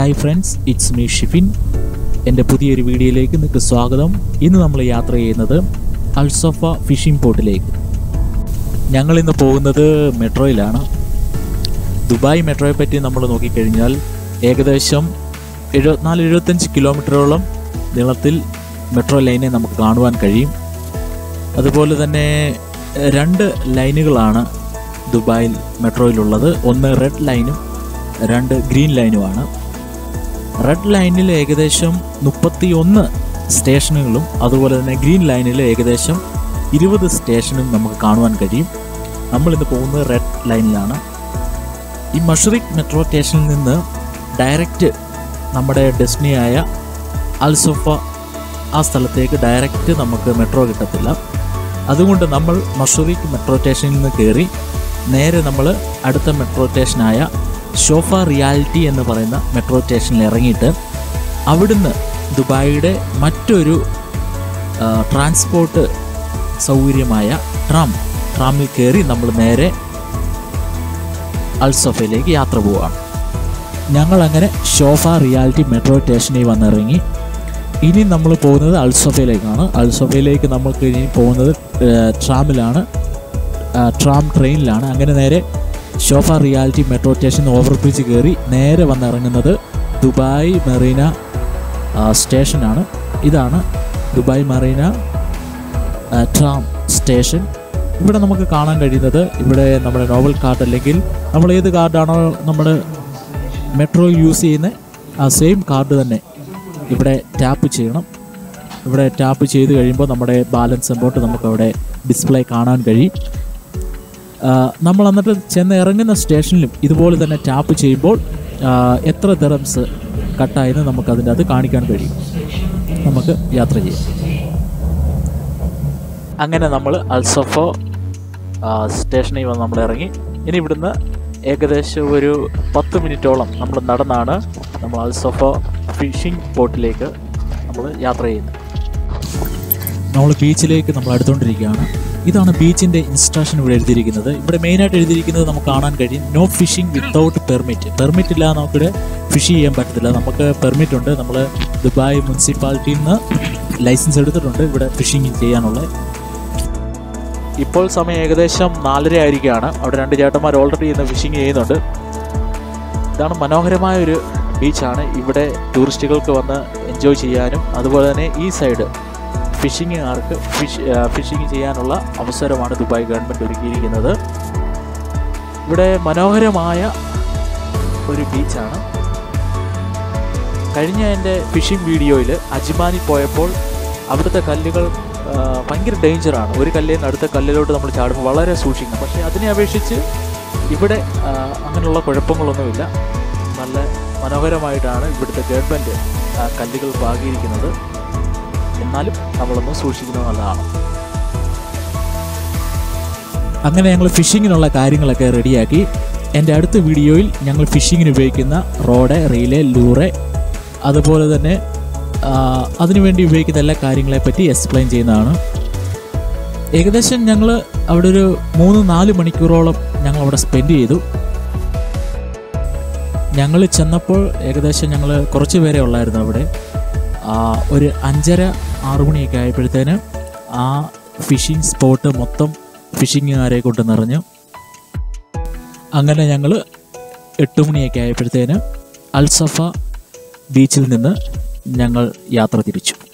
hi friends it's me Shifin എൻ്റെ പുതിയൊരു വീഡിയോയിലേക്ക് നിങ്ങൾക്ക് സ്വാഗതം ഇന്ന് നമ്മൾ യാത്ര ചെയ്യുന്നത് അൽസഫ ഫിഷിംഗ് പോർട്ടിലേക്ക് ഞങ്ങൾ ഇന്ന് പോകുന്നത് മെട്രോയിലാണ് ദുബായ് മെട്രോയെ പറ്റി നമ്മൾ നോക്കിക്കഴിഞ്ഞാൽ ഏകദേശം എഴുപത്തിനാല് എഴുപത്തഞ്ച് കിലോമീറ്ററോളം നീളത്തിൽ മെട്രോ ലൈനെ നമുക്ക് കാണുവാൻ കഴിയും അതുപോലെ തന്നെ എഹ്, രണ്ട് ലൈനുകളാണ് ദുബായിൽ മെട്രോയിലുള്ളത് ഒന്ന് റെഡ് ലൈനും രണ്ട് ഗ്രീൻ ലൈനുമാണ് റെഡ് ലൈനിൽ ഏകദേശം മുപ്പത്തി ഒന്ന് സ്റ്റേഷനുകളും അതുപോലെ തന്നെ ഗ്രീൻ ലൈനിൽ ഏകദേശം ഇരുപത് സ്റ്റേഷനും നമുക്ക് കാണുവാൻ കഴിയും നമ്മളിന്ന് പോകുന്നത് റെഡ് ലൈനിലാണ് ഈ മഷറിക് മെട്രോ സ്റ്റേഷനിൽ നിന്ന് ഡയറക്റ്റ് നമ്മുടെ ഡെസ്റ്റിനിയായ അൽസോഫ ആ സ്ഥലത്തേക്ക് ഡയറക്റ്റ് നമുക്ക് മെട്രോ കിട്ടത്തില്ല അതുകൊണ്ട് നമ്മൾ മഷറിക് മെട്രോ സ്റ്റേഷനിൽ നിന്ന് കയറി നേരെ നമ്മൾ അടുത്ത മെട്രോ സ്റ്റേഷനായ ഷോഫ റിയാലിറ്റി എന്ന് പറയുന്ന മെട്രോ സ്റ്റേഷനിൽ ഇറങ്ങിയിട്ട് അവിടുന്ന് ദുബായിയുടെ മറ്റൊരു ആ, ട്രാൻസ്പോർട്ട് സൗകര്യമായ ട്രാം ട്രാമിൽ കയറി നമ്മൾ നേരെ അൽസഫയിലേക്ക് യാത്ര പോവുകയാണ് ഞങ്ങൾ അങ്ങനെ ഷോഫ റിയാലിറ്റി മെട്രോ സ്റ്റേഷനിൽ വന്നിറങ്ങി ഇനി നമ്മൾ പോകുന്നത് അൽസഫയിലേക്കാണ് അൽസഫയിലേക്ക് നമ്മൾക്ക് ഇനി പോകുന്നത് ഏഹ്, ട്രാമിലാണ് ആ, ട്രാം ട്രെയിനിലാണ് അങ്ങനെ നേരെ ഷോഫ റിയാലിറ്റി മെട്രോ സ്റ്റേഷൻ ഓവർ ബ്രിഡ്ജ് കയറി നേരെ വന്നിറങ്ങുന്നത് ദുബായ് മെറീന ആ, സ്റ്റേഷനാണ് ഇതാണ് ദുബായ് മെറീന ആ, ട്രാം സ്റ്റേഷൻ ഇവിടെ നമുക്ക് കാണാൻ കഴിയുന്നത് ഇവിടെ നമ്മുടെ നോവൽ കാർഡ് അല്ലെങ്കിൽ നമ്മൾ ഏത് കാർഡാണോ നമ്മൾ മെട്രോ യൂസ് ചെയ്യുന്ന ആ സെയിം കാർഡ് തന്നെ ഇവിടെ ടാപ്പ് ചെയ്യണം ഇവിടെ ടാപ്പ് ചെയ്ത് കഴിയുമ്പോൾ നമ്മുടെ ബാലൻസ് എമൗണ്ട് നമുക്ക് അവിടെ ഡിസ്പ്ലേ കാണാൻ കഴിയും ആ, നമ്മൾ എന്നിട്ട് ചെന്ന് ഇറങ്ങുന്ന സ്റ്റേഷനിലും ഇതുപോലെ തന്നെ ടാപ്പ് ചെയ്യുമ്പോൾ ആ, എത്ര തെറംസ് കട്ടായെന്ന് നമുക്ക് അതിൻ്റെ അത് കാണിക്കാൻ കഴിയും നമുക്ക് യാത്ര ചെയ്യാം അങ്ങനെ നമ്മൾ അൽസഫോ ആ, സ്റ്റേഷനിൽ വന്ന് നമ്മൾ ഇറങ്ങി ഇനി ഇവിടുന്ന് ഏകദേശം ഒരു പത്ത് മിനിറ്റോളം നമ്മൾ നടന്നാണ് നമ്മൾ അൽസഫോ ഫിഷിംഗ് ബോട്ടിലേക്ക് നമ്മൾ യാത്ര ചെയ്യുന്നത് നമ്മൾ ബീച്ചിലേക്ക് നമ്മൾ അടുത്തുകൊണ്ടിരിക്കുകയാണ് ഇതാണ് ബീച്ചിൻ്റെ ഇൻസ്ട്രക്ഷൻ ഇവിടെ എഴുതിയിരിക്കുന്നത് ഇവിടെ മെയിനായിട്ട് എഴുതിയിരിക്കുന്നത് നമുക്ക് കാണാൻ കഴിയും no fishing without permit permit ഇല്ലാതെ നമുക്കിവിടെ ഫിഷ് ചെയ്യാൻ പറ്റത്തില്ല നമുക്ക് പെർമിറ്റ് ഉണ്ട് നമ്മൾ ദുബായ് മുനിസിപ്പാലിറ്റിയിൽ നിന്ന് ലൈസൻസ് എടുത്തിട്ടുണ്ട് ഇവിടെ ഫിഷിംഗ് ചെയ്യാനുള്ള ഇപ്പോൾ സമയം ഏകദേശം നാലര ആയിരിക്കുകയാണ് അവിടെ രണ്ട് ചേട്ടന്മാർ ഓൾറെഡി ഇന്ന് ഫിഷിംഗ് ചെയ്യുന്നുണ്ട് ഇതാണ് മനോഹരമായ ഒരു ബീച്ചാണ് ഇവിടെ ടൂറിസ്റ്റുകൾക്ക് വന്ന് എൻജോയ് ചെയ്യാനും അതുപോലെ തന്നെ ഈ സൈഡ് ഫിഷിങ്ങുകാർക്ക് ഫിഷ് ഫിഷിംഗ് ചെയ്യാനുള്ള അവസരമാണ് ദുബായ് ഗവൺമെൻറ് ഒരുക്കിയിരിക്കുന്നത് ഇവിടെ മനോഹരമായ ഒരു ബീച്ചാണ് കഴിഞ്ഞ എൻ്റെ ഫിഷിംഗ് വീഡിയോയിൽ അജ്മാനിൽ പോയപ്പോൾ അവിടുത്തെ കല്ലുകൾ ആ, ഭയങ്കര ഡേഞ്ചറാണ് ഒരു കല്ലിൽ നിന്ന് അടുത്ത കല്ലിലോട്ട് നമ്മൾ ചാടുമ്പോൾ വളരെ സൂക്ഷിക്കണം പക്ഷേ അതിനെ അപേക്ഷിച്ച് ഇവിടെ ആ, അങ്ങനെയുള്ള കുഴപ്പങ്ങളൊന്നുമില്ല നല്ല മനോഹരമായിട്ടാണ് ഇവിടുത്തെ ഗവൺമെൻറ് ആ, കല്ലുകൾ പാകിയിരിക്കുന്നത് എന്നാലും നമ്മളൊന്ന് സൂക്ഷിക്കുന്നത് നല്ലതാണ് അങ്ങനെ ഞങ്ങൾ ഫിഷിങ്ങിനുള്ള കാര്യങ്ങളൊക്കെ റെഡിയാക്കി എൻ്റെ അടുത്ത വീഡിയോയിൽ ഞങ്ങൾ ഫിഷിങ്ങിന് ഉപയോഗിക്കുന്ന റോഡ് റീല് ലൂറ് അതുപോലെ തന്നെ ആ, അതിനുവേണ്ടി ഉപയോഗിക്കുന്ന എല്ലാ കാര്യങ്ങളെ പറ്റി എക്സ്പ്ലെയിൻ ചെയ്യുന്നതാണ് ഏകദേശം ഞങ്ങൾ അവിടെ ഒരു മൂന്ന് നാല് മണിക്കൂറോളം ഞങ്ങൾ അവിടെ സ്പെൻഡ് ചെയ്തു ഞങ്ങൾ ചെന്നപ്പോൾ ഏകദേശം ഞങ്ങൾ കുറച്ച് പേരെ ഉള്ളായിരുന്നു അവിടെ ആ, ഒരു അഞ്ചര ആറു മണിയൊക്കെ ആയപ്പോഴത്തേന് ആ ഫിഷിംഗ് സ്പോട്ട് മൊത്തം ഫിഷിങ്ങുകാരെ കൊണ്ട് നിറഞ്ഞു അങ്ങനെ ഞങ്ങൾ എട്ട് മണിയൊക്കെ ആയപ്പോഴത്തേന് അൽസഫ ബീച്ചിൽ നിന്ന് ഞങ്ങൾ യാത്ര തിരിച്ചു